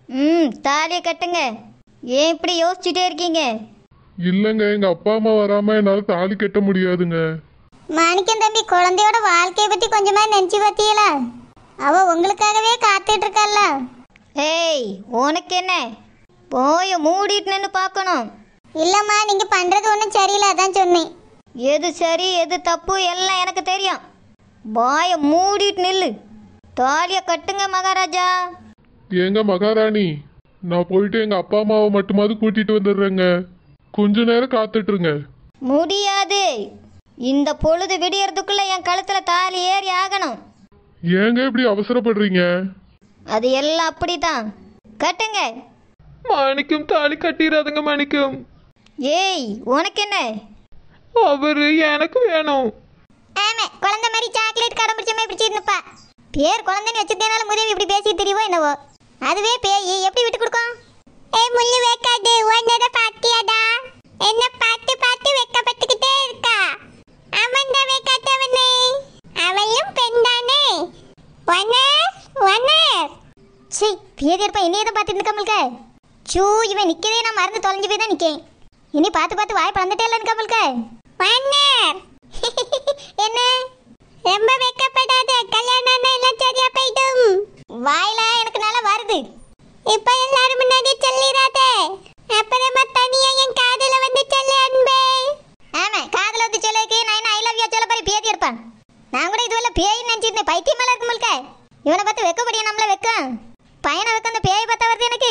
ம் தாலியை கட்டுங்க ஏன் இப்படி யோசிச்சுட்டே இருக்கீங்க இல்லைங்க எங்க அப்பா அம்மா வராம என்னால தாலி கட்ட முடியாதுங்க மாணிக்கம் தம்பி குழந்தையோட வாழ்க்கையை பத்தி கொஞ்சமா நினைச்சு பார்த்தீங்களா அவ உங்களுக்காகவே காத்துட்டு இருக்கல்ல ஏய் உனக்கு என்ன போய மூடிட்டு நின்று பார்க்கணும் இல்லம்மா நீங்க பண்றது ஒன்றும் சரியில்லை அதான் சொன்னேன் எது சரி எது தப்பு எல்லாம் எனக்கு தெரியும் பாய மூடிட்டு நில்லு தாலியை கட்டுங்க மகாராஜா ஏங்க மகாராணி நான் போயிட்டு எங்க அப்பா அம்மாவை மட்டுமாவது கூட்டிட்டு வந்துடுறேங்க கொஞ்ச நேரம் காத்துட்ருங்க முடியாது இந்த பொழுது விடியறதுக்குள்ள என் கழுத்துல தாலி ஏறி ஆகணும் ஏங்க இப்படி அவசரப்படுறீங்க அது எல்லாம் அப்படிதான் கட்டுங்க மாணிக்கம் தாலி கட்டிடாதுங்க மாணிக்கம் ஏய் உனக்கு என்ன அவரு எனக்கு வேணும் ஆமா குழந்தை மாதிரி சாக்லேட் கடம் பிடிச்ச மாதிரி பிடிச்சிட்டு நிப்பா பேர் குழந்தைன்னு வச்சிருக்கனால முதவி இப்படி பேசி தெரியவோ என்னவோ அதுவே பேய் எப்படி விட்டு கொடுக்கும் ஏய் முள்ளு வைக்காது உன்னத பாத்தியாடா என்ன பார்த்து பார்த்து வெக்கப்பட்டுக்கிட்டே இருக்கா அவன்டா வைக்காதவனே அவளும் பெண்தானே ஒன்னர் ஒன்னர் சீ பேதி இருப்பா என்னையே தான் பார்த்துட்டு இருக்காமல்க சூ இவன் நிக்கதே நான் மறந்து தொலைஞ்சு போய் தான் நிக்கேன் இனி பார்த்து பார்த்து வாய் பறந்துட்டே இல்லை இருக்காமல்க ஒன்னர் என்ன ரொம்ப வெக்கப்படாத கல்யாணம் எல்லாம் சரியா போயிடும் வாயில எனக்கு நல்லா வருது இப்ப எல்லாரும் முன்னாடி சொல்லிடாத அப்புறமா தனியா என் காதுல வந்து சொல்லு அன்பே ஆமா காதுல வந்து சொல்லுக்கு நான் என்ன ஐ லவ் யூ சொல்ல போய் பேதி இருப்பான் நான் கூட இதுவரை பேய் நினைச்சிருந்தேன் பைத்தியம் மேல இருக்கு முழுக்க இவனை பார்த்து வெக்கப்படியா நம்மள வெக்கம் பையனை வெக்க அந்த பேயை பார்த்தா வருது எனக்கு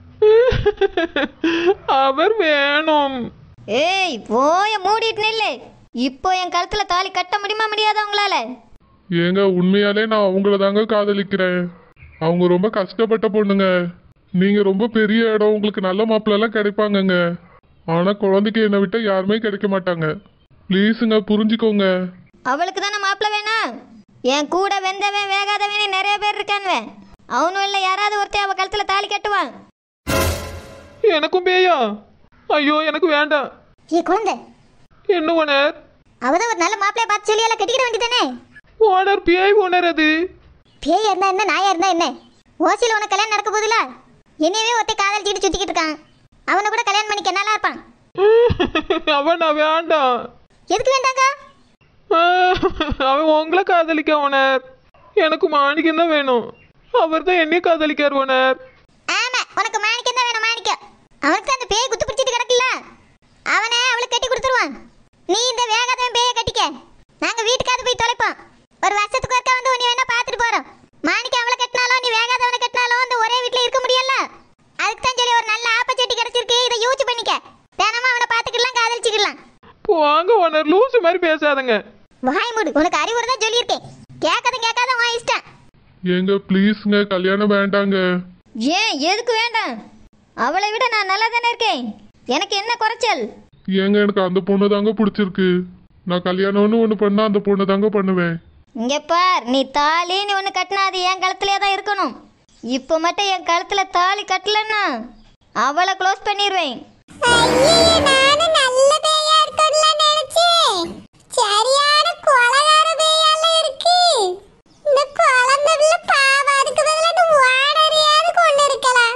அவர் வேணும் ஏய் போய மூடிட்டு நில்லு இப்போ என் கழுத்துல தாலி கட்ட முடியுமா முடியாதா உங்களால ஏங்க உண்மையாலே நான் அவங்கள தாங்க காதலிக்கிறேன் அவங்க ரொம்ப கஷ்டப்பட்ட பொண்ணுங்க நீங்க ரொம்ப பெரிய இடம் உங்களுக்கு நல்ல மாப்பிள்ள எல்லாம் கிடைப்பாங்கங்க ஆனா குழந்தைக்கு என்னை விட்டா யாருமே கிடைக்க மாட்டாங்க ப்ளீஸுங்க புரிஞ்சுக்கோங்க அவளுக்கு தானே மாப்பிள்ள வேணும் என் கூட வெந்தவன் வேகாதவன் நிறைய பேர் இருக்கானுவன் அவனும் இல்லை யாராவது ஒருத்தன் அவ கழுத்துல தாலி கட்டுவான் எனக்கும் பேயா ஐயோ எனக்கு வேண்டாம் ஏ குழந்தை என்ன ஓனர் அவதான் ஒரு நல்ல மாப்பிளைய பார்த்து சொல்லி எல்லாம் கட்டிக்கிட வேண்டியதானே ஓனர் பேய் ஓனர் அது பேயா இருந்தா என்ன நாயா இருந்தா என்ன ஓசியில் உனக்கு கல்யாணம் நடக்க போதில்ல என்னையவே ஒருத்த காதலிச்சுட்டு சுத்திக்கிட்டு இருக்கான் அவனை கூட கல்யாணம் பண்ணிக்க நல்லா இருப்பான் அவன் நான் வேண்டாம் எதுக்கு வேண்டாங்க அவன் உங்களை காதலிக்க ஓனர் எனக்கு மாணிக்கம் தான் வேணும் அவர் தான் என்னைய காதலிக்கார் ஓனர் ஆமா உனக்கு மாணிக்கம் தான் வேணும் மாணிக்கம் அவனுக்கு தான் அந்த பேய் குத்து பிடிச்சிட்டு கிடக்குல்ல அவனை அவளுக்கு கட்டி கொடுத்துருவான் நீ இந்த வேகாதவன் பேயை கட்டிக்க நாங்க வீட்டுக்காவது போய் தொலைப்போம் ஒரு வருஷத்துக்கு ஒருக்கா வந்து உன்னை வேணா பார்த்துட்டு போறோம் மாணிக்கம் அவளை கட்டினாலும் நீ வேகாதவனை கட்டினாலும் அந்த ஒரே வீட்ல இருக்க முடியல அதுக்கு தான் சொல்லி ஒரு நல்ல ஆப்பச்சட்டி கிடைச்சிருக்கு இதை யூஸ் பண்ணிக்க தினமும் அவனை பார்த்துக்கிடலாம் காதலிச்சுக்கலாம் போங்க ஓனர் லூசு மாதிரி பேசாதங்க வாய் மூடு உனக்கு அறிவுரை தான் சொல்லியிருக்கேன் கேட்காத கேட்காத உன் இஷ்டம் ஏங்க ப்ளீஸுங்க கல்யாணம் வேண்டாங்க ஏன் எதுக்கு வேண்டாம் அவளை விட நான் நல்லா தானே இருக்கேன் எனக்கு என்ன குறைச்சல் ஏங்க எனக்கு அந்த பொண்ணு தாங்க பிடிச்சிருக்கு நான் கல்யாணம்னு ஒன்று பண்ணா அந்த பொண்ணு தாங்க பண்ணுவேன் இங்க பார் நீ தாலின்னு ஒன்று கட்டினா அது என் கழுத்துலயே தான் இருக்கணும் இப்போ மட்டும் என் கழுத்துல தாலி கட்டலன்னா அவளை க்ளோஸ் பண்ணிடுவேன் நானும் நல்ல பேயா இருக்கும்ல நினைச்சேன் சரியான கொலகார பேயால இருக்கு இந்த குழந்தை பிள்ளை பாவம் அதுக்கு பதிலா ஓனரையாவது கொண்டு இருக்கலாம்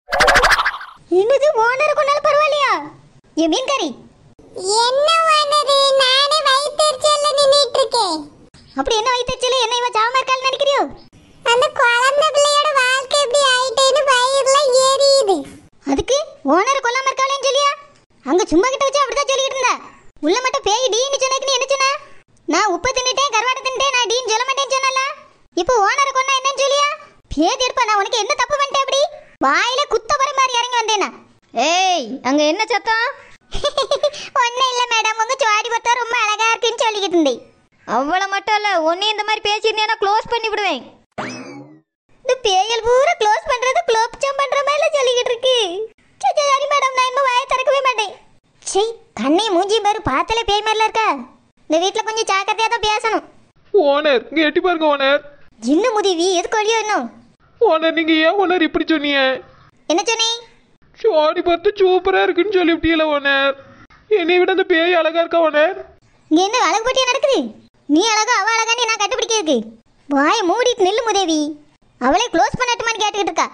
என்னது ஓனர் கொண்டாலும் பரவாயில்லையா என் மீன்கறி என்ன ஓனரு நானே வயிற்றுச்சல்ல நின்னுட்டு இருக்கேன் அப்படி என்ன வயிற்றுச்சல் என்ன இவன் ஜாம இருக்கான்னு நினைக்கிறியோ அந்த குழந்தை பிள்ளையோட வாழ்க்கை எப்படி ஆயிட்டேன்னு வயிறுல எரியுது அதுக்கு ஓனர் கொல்லாம இருக்காளேன்னு சொல்லியா அங்க சும்மா கிட்ட வச்சு அப்படிதான் சொல்லிட்டு இருந்தா உள்ள மட்டும் பேய் டீன்னு சொன்னதுக்கு நீ என்ன சொன்ன நான் உப்பு தின்னுட்டேன் கருவாடை தின்னுட்டேன் நான் டீன்னு சொல்ல மாட்டேன்னு சொன்னல இப்போ ஓனர் கொன்னா என்னன்னு சொல்லியா பேதி இருப்பா நான் உனக்கு என்ன தப்பு பண்ணிட்டேன் அப்படி வாயில குத்த வர மாதிரி இறங்கி வந்தேனா ஏய் அங்க என்ன சத்தம் ஒன்னும் இல்ல மேடம் உங்க சுவாடி பார்த்தா ரொம்ப அழகா இருக்குன்னு சொல்லிக்கிட்டு இருந்தேன் அவளை மட்டும் இல்ல உன்னையும் இந்த மாதிரி பேசியிருந்தேன்னா க்ளோஸ் பண்ணி விடுவேன் இந்த பேயல் பூரா க்ளோஸ் பண்றது க்ளோப்சம் பண்ற மாதிரி சொல்லிக்கிட்டு இருக்கு சே, சே, சரி மேடம் நான் இன்னும் வாயை திறக்கவே மாட்டேன் சீ கண்ணையும் மூஞ்சியும் பேரு பார்த்தாலே பேய் மாதிரில இருக்கா இந்த வீட்ல கொஞ்சம் ஜாக்கிரதையா தான் பேசணும் ஓனர் இங்க எட்டி பாருங்க ஓனர் இன்னும் முதிவி எதுக்கு ஒழியோ இன்னும் ஓனர் நீங்க ஏன் ஓனர் இப்படி சொன்னீங்க என்ன சொன்னே ஜோடி பார்த்து சூப்பரா இருக்குன்னு சொல்லிவிட்டீங்களா ஓனர் என்னை விட அந்த பேய் அழகா இருக்கா ஓனர் இங்க என்ன அழகு போட்டியா நடக்குது நீ அழகா அவ அழகான்னு நான் கண்டுபிடிக்கிறதுக்கு வாயை மூடிட்டு நில்லு முதேவி அவளே க்ளோஸ் பண்ணட்டுமான்னு கேட்டுக்கிட்டு இருக்கா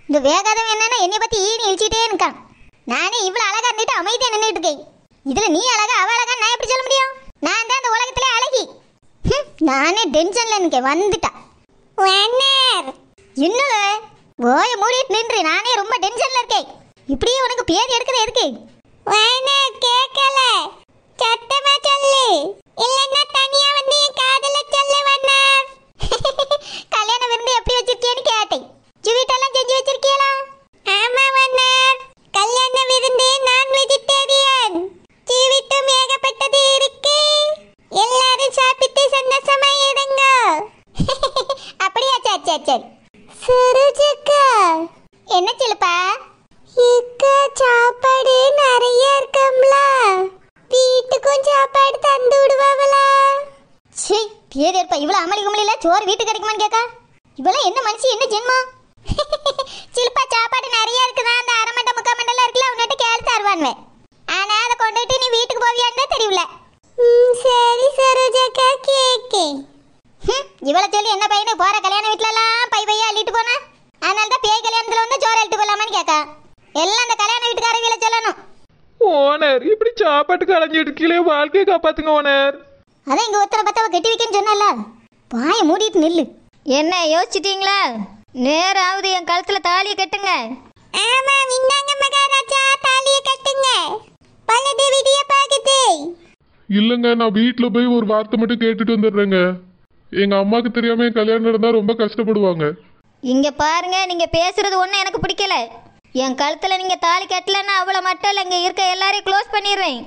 இந்த வேகாதவன் என்னன்னா என்னை பத்தி ஈனி இழிச்சிட்டே இருக்கான் நானே இவ்வளவு அழகா இருந்துட்டு அமைதியா நின்றுட்டு இருக்கேன் இதுல நீ அழகா அவ அழகா நான் எப்படி சொல்ல முடியும் நான் தான் இந்த உலகத்திலே அழகி ஹம், நானே டென்ஷன்ல இருக்கேன் வந்துட்டா வண்ணர் என்னல ஓய மூடிட்டு நின்று நானே ரொம்ப டென்ஷன்ல இருக்கேன் இப்படியே உனக்கு பேர் எடுக்கிறது எதுக்கு வண்ணர் கேட்கல சத்தமா சொல்லு இல்லன்னா தனியா வந்து என் காதல சொல்லு வண்ணர் கல்யாண விருந்து எப்படி வச்சிருக்கேன்னு கேட்டேன் ஸ்வீட் எல்லாம் செஞ்சு வச்சிருக்கீங்களா ஆமா வண்ணர் கல்யாண விருந்து நான் வெஜிடேரியன் ஸ்வீட்டும் ஏகப்பட்டது இருக்கு எல்லாரும் சாப்பிட்டு சந்தோஷமா இருங்க அப்படியா சரி சரி சரி சுருஜக்கா என்ன சிலுப்பா இக்க சாப்பாடு நிறைய இருக்கும்ல வீட்டுக்கும் சாப்பாடு தந்து விடுவாங்களா சீ பேர் ஏற்பா இவ்வளவு அமளி குமளில சோறு வீட்டுக்கு கிடைக்குமான்னு கேக்கா இவெல்லாம் என்ன மனுஷி என்ன ஜென்மம் சிலுப்பா சாப்பாடு நிறைய இருக்குதா அந்த அரை மண்டை முக்கால் மண்டலம் இருக்குல்ல உன்னிட்ட கேள்வி தருவானுவே ஆனா அதை கொண்டுட்டு நீ வீட்டுக்கு போவியான்னு தெரியல சரி சரோஜாக்கா கேக்கே இவளை சொல்லி என்ன பையனு போற கல்யாண வீட்ல எல்லாம் பை பையா அள்ளிட்டு போனா அதனால தான் பேய் கல்யாணத்துல வந்து சோறு அள்ளிட்டு போலாமான்னு கேக்கா எல்லாம் அந்த கல்யாண வீட்டுக்காரவில சொல்லணும் ஓனர் இப்படி சாப்பாட்டுக்கு அலைஞ்சிட்டு கீழே வாழ்க்கையை காப்பாத்துங்க ஓனர் அதான் இங்க ஒருத்தரை பத்தவ கட்டி வைக்கன்னு சொன்னல வாயை மூடிட்டு நில்லு என்ன யோசிச்சிட்டீங்களா நேரம் ஆகுது என் கழுத்துல தாலியை கட்டுங்க ஆமா இந்தாங்க மகாராஜா தாலியை கட்டுங்க பலது விடிய பாக்குது இல்லைங்க நான் வீட்டில் போய் ஒரு வார்த்தை மட்டும் கேட்டுட்டு வந்துடுறேங்க எங்கள் அம்மாவுக்கு தெரியாமல் என் கல்யாணம் நடந்தால் ரொம்ப கஷ்டப்படுவாங்க இங்க பாருங்க நீங்க பேசுறது ஒன்றும் எனக்கு பிடிக்கல என் கழுத்துல நீங்க தாலி கட்டலன்னா அவ்வளோ மட்டும் இல்லை இங்க இருக்க எல்லாரையும் க்ளோஸ் பண்ணிடுவேன்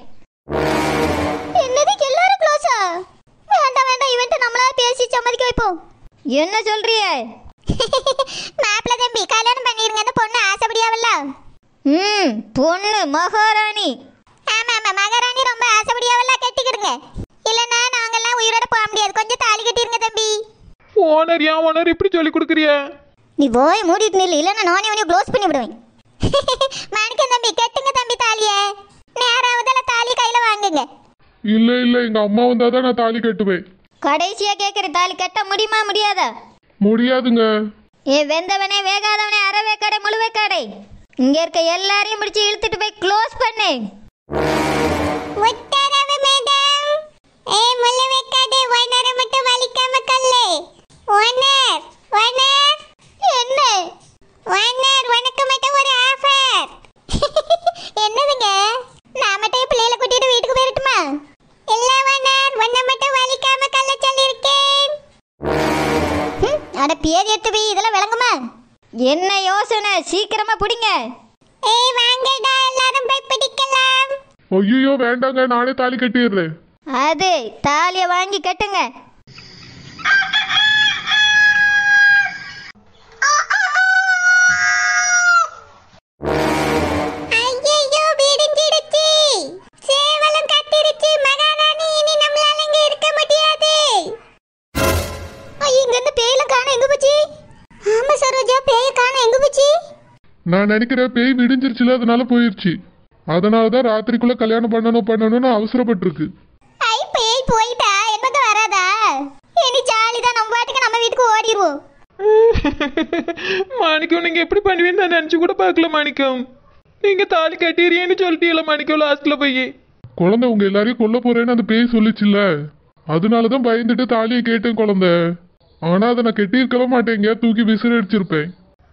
என்னது எல்லாரும் க்ளோஸா வேண்டாம் வேண்டாம் இவன்ட்ட நம்மளால பேசி சம்மதிக்க வைப்போம் என்ன சொல்றிய மாப்பிள்ள தம்பி கல்யாணம் பண்ணிருங்க அந்த பொண்ணு ஆசைப்படியாவல்ல ம் பொண்ணு மகாராணி ஆமா ஆமா மகாராணி ரொம்ப ஆசைப்படியாவல்ல கட்டிக்கிடுங்க இல்லைன்னா நாங்கெல்லாம் உயிரோட போக முடியாது கொஞ்சம் தாலி கட்டிருங்க தம்பி ஓனர் ஏன் ஓனர் இப்படி சொல்லி கொடுக்குறிய நீ போய் மூடிட்டு நில்லு இல்லைன்னா நானே உனைய க்ளோஸ் பண்ணி விடுவேன் மாணிக்கம் தம்பி கட்டுங்க தம்பி தாலிய நேராவதுல தாலி கையில வாங்குங்க இல்லை இல்லை எங்கள் அம்மா வந்தால் தான் நான் தாலி கட்டுவேன் கடைசியா கேட்குற தாலி கட்ட முடியுமா முடியாதா முடியாதுங்க ஏ வெந்தவனே வேகாதவனே அறவேக்காடை முழுவேக்காடை இங்க இருக்க எல்லாரையும் பிடிச்சு இழுத்துட்டு போய் க்ளோஸ் பண்ணு உத்தரவு மேடம் ஏ முள்ள வைக்காதே ஓனர மட்டும் வலிக்காம கல்லு ஓனர் ஓனர் என்ன ஓனர் உனக்கு மட்டும் ஒரு ஆஃபர் என்னதுங்க நான் மட்டும் என் பிள்ளைகளை கூட்டிட்டு வீட்டுக்கு போயிடட்டுமா இல்ல ஓனர் உன்னை மட்டும் வலிக்காம கல்ல சொல்லியிருக்கேன் அட பேர் எடுத்து போய் இதெல்லாம் விளங்குமா என்ன யோசனை சீக்கிரமா பிடிங்க ஏய் வாங்கடா எல்லாரும் போய் பிடிக்கலாம் ஐயோ வேண்டாங்க நானே தாலி கட்டிடுறேன் அது தாலியை வாங்கி கட்டுங்க ஐயையோ விடிஞ்சிடுச்சு சேவலும் கத்திருச்சு மகாராணி இனி நம்மளால இங்க இருக்க முடியாது ஐயோ இங்க இருந்து பேயெல்லாம் காணோம் எங்க போச்சு ஆமா சரோஜா பேய காணோம் எங்க போச்சு நான் நினைக்கிற பேய் விடிஞ்சிருச்சுல அதனால போயிருச்சு அதனால தான் ராத்திரிக்குள்ளே கல்யாணம் பண்ணணும் பண்ணணும்னு அவசரப்பட்டிருக்கு ஐ பேய் போயிட்டா என்ன வராதா இனி ஜாலி தான் நம்ம பாட்டுக்கு நம்ம வீட்டுக்கு ஓடிடுவோம் மாணிக்கம் நீங்க எப்படி பண்ணுவீன்னு நான் நினைச்சு கூட பார்க்கல மாணிக்கம் நீங்க தாலி கட்டிடுறீன்னு சொல்லிட்டீங்களா மாணிக்கம் லாஸ்ட்ல போய் குழந்தை உங்க எல்லாரையும் கொல்ல போறேன்னு அந்த பேய் சொல்லிச்சுல்ல அதனால தான் பயந்துட்டு தாலியை கேட்டேன் குழந்தை ஆனா அதை நான் கெட்டியிருக்கவே மாட்டேங்க தூக்கி விசிறு அடிச்சிருப்பேன்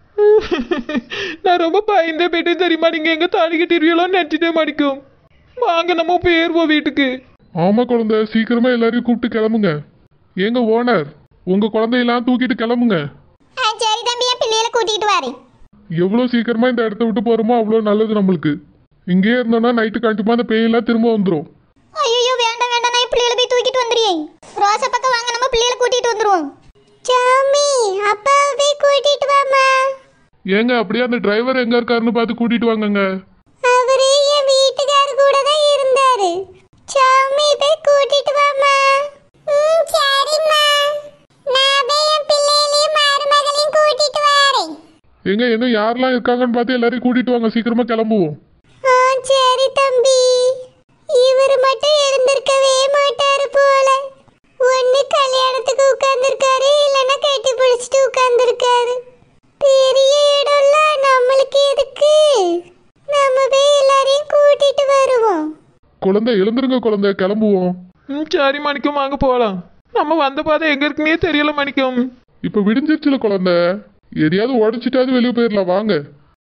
நான் ரொம்ப பயந்தே போயிட்டேன் தெரியுமா நீங்க எங்க தாலி கட்டிடுவீங்களோன்னு நினைச்சிட்டே மாணிக்கம் வாங்க நம்ம போயிருவோம் வீட்டுக்கு ஆமா குழந்தை சீக்கிரமா எல்லாரையும் கூப்பிட்டு கிளம்புங்க எங்க ஓனர் உங்க குழந்தையெல்லாம் தூக்கிட்டு கிளம்புங்க ஆ சரி தம்பி என் பிள்ளைகளை கூட்டிகிட்டு வரேன் எவ்வளோ சீக்கிரமா இந்த இடத்த விட்டு போறோமோ அவ்வளோ நல்லது நம்மளுக்கு இங்கேயே இருந்தோம்னா நைட்டு கண்டிப்பா அந்த பேயெல்லாம் திரும்ப வந்துடும் ஐயோ வேண்டாம் வேண்டாம் நான் பிள்ளைகளை போய் தூக்கிட்டு வந்துடுறேன் ரோசா பக்கம் வாங்க நம்ம பிள்ளைகளை கூட்டிட்டு வந்துருவோம் சாமி அப்பாவை போய் கூட்டிட்டு வாமா ஏங்க அப்படியே அந்த டிரைவர் எங்க இருக்காருன்னு பார்த்து கூட்டிட்டு வாங்கங்க அவரு என் வீட்டுக்காரர் கூட தான் இருந்தாரு சாமி போய் கூட்டிட்டு வாமா ம் சரிம்மா நான் போய் என் பிள்ளைகளையும் மருமகளையும் கூட்டிட்டு வரேன் எங்க இன்னும் யாரெல்லாம் இருக்காங்கன்னு பார்த்து எல்லாரையும் கூட்டிட்டு வாங்க சீக்கிரமா கிளம்புவோம் ஆ சரி தம்பி இவர் மட்டும் எழுந்திருக்கவே மாட்டாரு போல ஒண்ணு கல்யாணத்துக்கு உட்கார்ந்துருக்காரு இல்லைன்னா கட்டி பிடிச்சிட்டு உட்கார்ந்துருக்காரு பெரிய இடம்ல நம்மளுக்கு எதுக்கு நம்ம போய் எல்லாரையும் கூட்டிட்டு வருவோம் குழந்தை எழுந்துருங்க குழந்தை கிளம்புவோம் ம் சரி மணிக்கம் வாங்க போகலாம் நம்ம வந்த பாதை எங்க இருக்குன்னே தெரியல மணிக்கம் இப்ப விடிஞ்சிருச்சுல குழந்தை எதையாவது உடச்சிட்டாவது வெளியே போயிடலாம் வாங்க